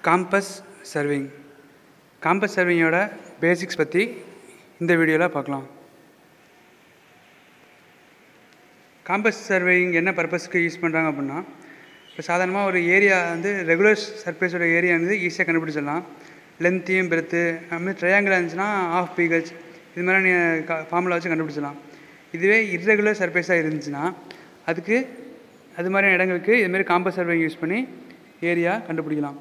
compass surveying compass சர்விங்கோட basics பற்றி இந்த வீடியோவில் பார்க்கலாம் காம்பஸ் சர்வேயிங் என்ன பர்பஸ்க்கு யூஸ் பண்ணுறாங்க அப்படின்னா இப்போ சாதாரணமாக ஒரு ஏரியா வந்து ரெகுலர் சர்ஃபேஸோட ஏரியா வந்து ஈஸியாக கண்டுபிடிச்சிடலாம் லென்த்தையும் பெருத்து அதுமாதிரி ட்ரையாங்கிள் இருந்துச்சுன்னா ஆஃப் பீகச் இது மாதிரி நீ ஃபார்முலா வச்சு கண்டுபிடிச்சிடலாம் இதுவே இர்ரெகுலர் சர்ஃபேஸாக இருந்துச்சுன்னா அதுக்கு அது மாதிரியான இடங்களுக்கு இதுமாரி காம்பஸ் சர்வேயிங் யூஸ் பண்ணி ஏரியா கண்டுபிடிக்கலாம்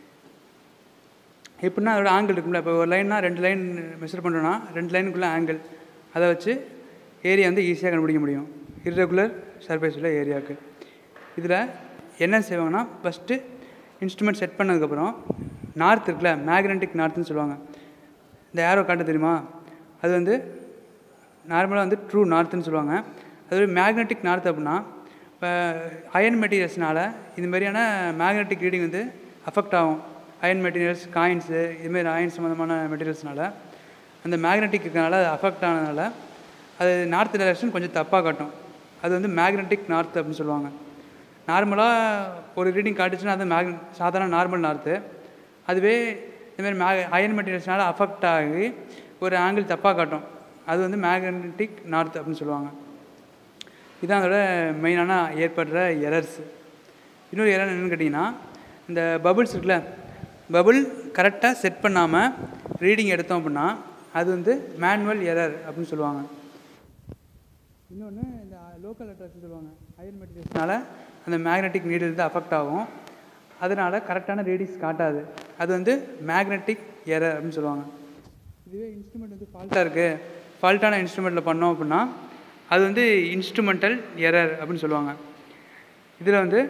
எப்படின்னா அதோட ஆங்கிள் இருக்கும்ல இப்போ ஒரு லைன்னா ரெண்டு லைன் மெஷர் பண்ணுறோன்னா ரெண்டு லைனுக்குள்ளே ஆங்கிள் அதை வச்சு ஏரியா வந்து ஈஸியாக கண்டுபிடிக்க முடியும் இர்ரெகுலர் சர்ஃபேஸ் உள்ள ஏரியாவுக்கு இதில் என்ன செய்வாங்கன்னா ஃபஸ்ட்டு இன்ஸ்ட்ருமெண்ட் செட் பண்ணதுக்கப்புறம் நார்த் இருக்குல்ல மேக்னெட்டிக் நார்த்துன்னு சொல்லுவாங்க இந்த ஏரோ காட்ட தெரியுமா அது வந்து நார்மலாக வந்து ட்ரூ நார்த்துன்னு சொல்லுவாங்க அது மேக்னெட்டிக் நார்த் அப்படின்னா இப்போ அயன் மெட்டீரியல்ஸ்னால இது மாதிரியான மேக்னெட்டிக் ரீடிங் வந்து அஃபெக்ட் ஆகும் அயன் மெட்டீரியல்ஸ் காயின்ஸு இதுமாரி அயன் சம்மந்தமான மெட்டீரியல்ஸ்னால அந்த மேக்னெட்டிக் இருக்கனால அது அஃபெக்ட் ஆனதுனால அது நார்த் டைரக்ஷன் கொஞ்சம் தப்பாக காட்டும் அது வந்து மேக்னெட்டிக் நார்த் அப்படின்னு சொல்லுவாங்க நார்மலாக ஒரு ரீடிங் காட்டுச்சுன்னா அது மேக் சாதாரண நார்மல் நார்த்து அதுவே இதுமாரி மே அயன் மெட்டீரியல்ஸ்னால அஃபெக்ட் ஆகி ஒரு ஆங்கிள் தப்பாக காட்டும் அது வந்து மேக்னெட்டிக் நார்த் அப்படின்னு சொல்லுவாங்க இதுதான் அதோட மெயினான ஏற்படுற எரர்ஸ் இன்னொரு எரர் என்னென்னு கேட்டிங்கன்னா இந்த பபுள்ஸ் இருக்குல்ல பபுள் கரெக்டாக செட் பண்ணாமல் ரீடிங் எடுத்தோம் அப்படின்னா அது வந்து மேனுவல் எரர் அப்படின்னு சொல்லுவாங்க இன்னொன்று இந்த லோக்கல் அட்ராக்ஷன் சொல்லுவாங்க அயன் மெட்டீரியல்ஸ்னால அந்த மேக்னெட்டிக் நீடில் வந்து அஃபெக்ட் ஆகும் அதனால் கரெக்டான ரீடிங்ஸ் காட்டாது அது வந்து மேக்னெட்டிக் எரர் அப்படின்னு சொல்லுவாங்க இதுவே இன்ஸ்ட்ருமெண்ட் வந்து ஃபால்ட்டாக இருக்குது ஃபால்ட்டான இன்ஸ்ட்ருமெண்ட்டில் பண்ணோம் அப்படின்னா அது வந்து இன்ஸ்ட்ருமெண்டல் எரர் அப்படின்னு சொல்லுவாங்க இதில் வந்து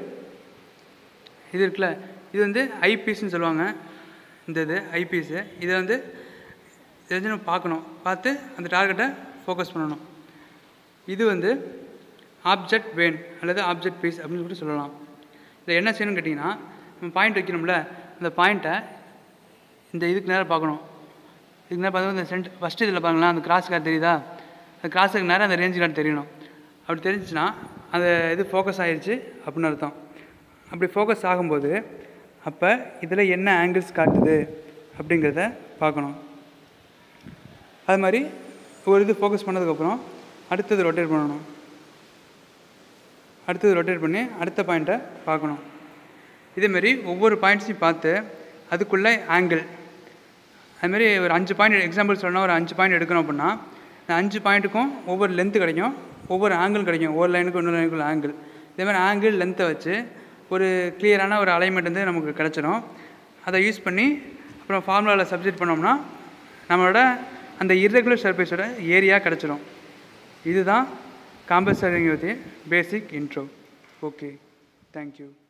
இது இருக்குல்ல இது வந்து ஐபீஸ்ன்னு சொல்லுவாங்க இந்த இது ஐபீஸு இதை வந்து தெரிஞ்சு நம்ம பார்க்கணும் பார்த்து அந்த டார்கெட்டை ஃபோக்கஸ் பண்ணணும் இது வந்து ஆப்ஜெக்ட் வேன் அல்லது ஆப்ஜெக்ட் பீஸ் அப்படின்னு சொல்லிட்டு சொல்லலாம் இதில் என்ன செய்யணும்னு கேட்டிங்கன்னா நம்ம பாயிண்ட் வைக்கணும்ல அந்த பாயிண்ட்டை இந்த இதுக்கு நேரம் பார்க்கணும் இதுக்கு நேரம் பார்த்தா இந்த சென்ட் ஃபஸ்ட்டு இதில் பாருங்களேன் அந்த கிராஸ் கார்டு தெரியுதா அந்த கிராஸுக்கு நேரம் அந்த ரேஞ்சு கார்டு தெரியணும் அப்படி தெரிஞ்சுன்னா அந்த இது ஃபோக்கஸ் ஆகிடுச்சு அப்படின்னு அர்த்தம் அப்படி ஃபோக்கஸ் ஆகும்போது அப்போ இதில் என்ன ஆங்கிள்ஸ் காட்டுது அப்படிங்கிறத பார்க்கணும் அது மாதிரி ஒரு இது ஃபோக்கஸ் பண்ணதுக்கப்புறம் அடுத்தது ரொட்டேட் பண்ணணும் அடுத்தது ரொட்டேட் பண்ணி அடுத்த பாயிண்ட்டை பார்க்கணும் இதேமாரி ஒவ்வொரு பாயிண்ட்ஸையும் பார்த்து அதுக்குள்ளே ஆங்கிள் அதுமாரி ஒரு அஞ்சு பாயிண்ட் எக்ஸாம்பிள் சொல்லணும் ஒரு அஞ்சு பாயிண்ட் எடுக்கணும் அப்படின்னா அந்த அஞ்சு பாயிண்ட்டுக்கும் ஒவ்வொரு லென்த்து கிடைக்கும் ஒவ்வொரு ஆங்கிள் கிடைக்கும் ஒவ்வொரு லைனுக்கும் இன்னொரு லைனுக்குள்ள ஆங்கிள் இதேமாதிரி ஆங்கிள் லென்த்தை வச்சு ஒரு கிளியரான ஒரு அலைன்மெண்ட் வந்து நமக்கு கிடச்சிரும் அதை யூஸ் பண்ணி அப்புறம் ஃபார்முலாவில் சப்ஜெக்ட் பண்ணோம்னா நம்மளோட அந்த இர்ரெகுலர் சர்ஃபேஸோட ஏரியா கிடச்சிரும் இதுதான் காம்பஸ் சர்விங் பற்றி பேசிக் இன்ட்ரோ ஓகே தேங்க்யூ